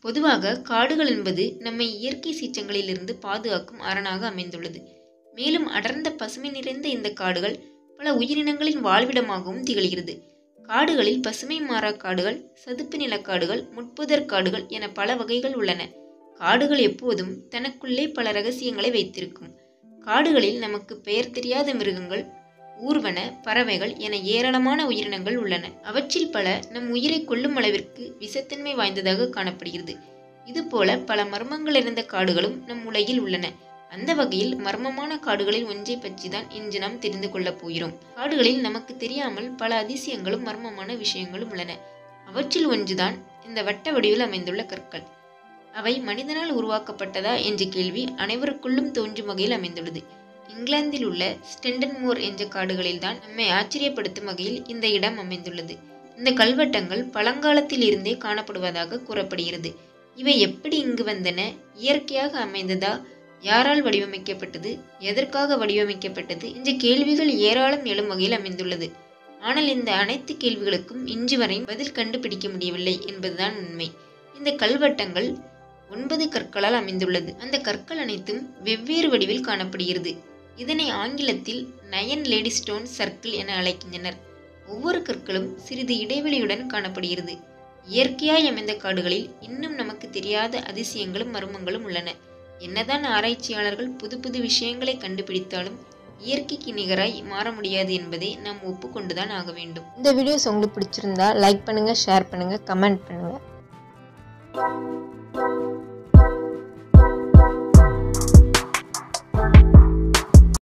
பொதுவாக காடுகள் என்பது நம்மை இயற்கை சீற்றங்களிலிருந்து பாதுகாக்கும் அரணாக அமைந்துள்ளது மேலும் அடர்ந்த பசுமை நிறைந்த இந்த காடுகள் பல உயிரினங்களின் வாழ்விடமாகவும் திகழ்கிறது காடுகளில் பசுமை மாறா காடுகள் சதுப்பு நிலக்காடுகள் முட்புதர் காடுகள் என பல வகைகள் உள்ளன காடுகள் எப்போதும் தனக்குள்ளே பல ரகசியங்களை வைத்திருக்கும் காடுகளில் நமக்கு பெயர் தெரியாத மிருகங்கள் ஊர்வன பறவைகள் என ஏராளமான உயிரினங்கள் உள்ளன அவற்றில் பல நம் உயிரை கொல்லும் அளவிற்கு விஷத்தன்மை வாய்ந்ததாக காணப்படுகிறது இதுபோல பல மர்மங்கள் இருந்த காடுகளும் நம் உலகில் உள்ளன அந்த வகையில் மர்மமான காடுகளில் ஒன்றை பற்றி தான் இன்று நாம் தெரிந்து கொள்ளப் போகிறோம் காடுகளில் நமக்கு தெரியாமல் பல அதிசயங்களும் மர்மமான விஷயங்களும் உள்ளன அவற்றில் ஒன்றுதான் இந்த வட்ட வடிவில் அமைந்துள்ள கற்கள் அவை மனிதனால் உருவாக்கப்பட்டதா என்ற கேள்வி அனைவருக்குள்ளும் தோன்றும் வகையில் அமைந்துள்ளது இங்கிலாந்தில் உள்ள ஸ்டெண்டன்மோர் என்ற காடுகளில்தான் நம்மை ஆச்சரியப்படுத்தும் வகையில் இந்த இடம் அமைந்துள்ளது இந்த கல்வெட்டங்கள் பழங்காலத்தில் இருந்தே காணப்படுவதாக கூறப்படுகிறது இவை எப்படி இங்கு வந்தன இயற்கையாக அமைந்ததா யாரால் வடிவமைக்கப்பட்டது எதற்காக வடிவமைக்கப்பட்டது இந்த கேள்விகள் ஏராளம் எழும் வகையில் அமைந்துள்ளது ஆனால் இந்த அனைத்து கேள்விகளுக்கும் இன்று வரை பதில் கண்டுபிடிக்க முடியவில்லை என்பதுதான் உண்மை இந்த கல்வெட்டங்கள் ஒன்பது கற்களால் அமைந்துள்ளது அந்த கற்கள் அனைத்தும் வெவ்வேறு வடிவில் காணப்படுகிறது இதனை ஆங்கிலத்தில் நயன் லேடி ஸ்டோன் சர்க்கிள் என அழைக்கின்றனர் ஒவ்வொரு கற்களும் சிறிது இடைவெளியுடன் காணப்படுகிறது இயற்கையாய் அமைந்த காடுகளில் இன்னும் நமக்கு தெரியாத அதிசயங்களும் மர்மங்களும் உள்ளன என்னதான் ஆராய்ச்சியாளர்கள் புது புது விஷயங்களை கண்டுபிடித்தாலும் இயற்கைக்கு நிகராய் மாற முடியாது என்பதை நாம் ஒப்புக்கொண்டுதான் ஆக வேண்டும் இந்த வீடியோஸ் உங்களுக்கு பிடிச்சிருந்தா லைக் பண்ணுங்கள் ஷேர் பண்ணுங்கள் கமெண்ட் பண்ணுங்கள்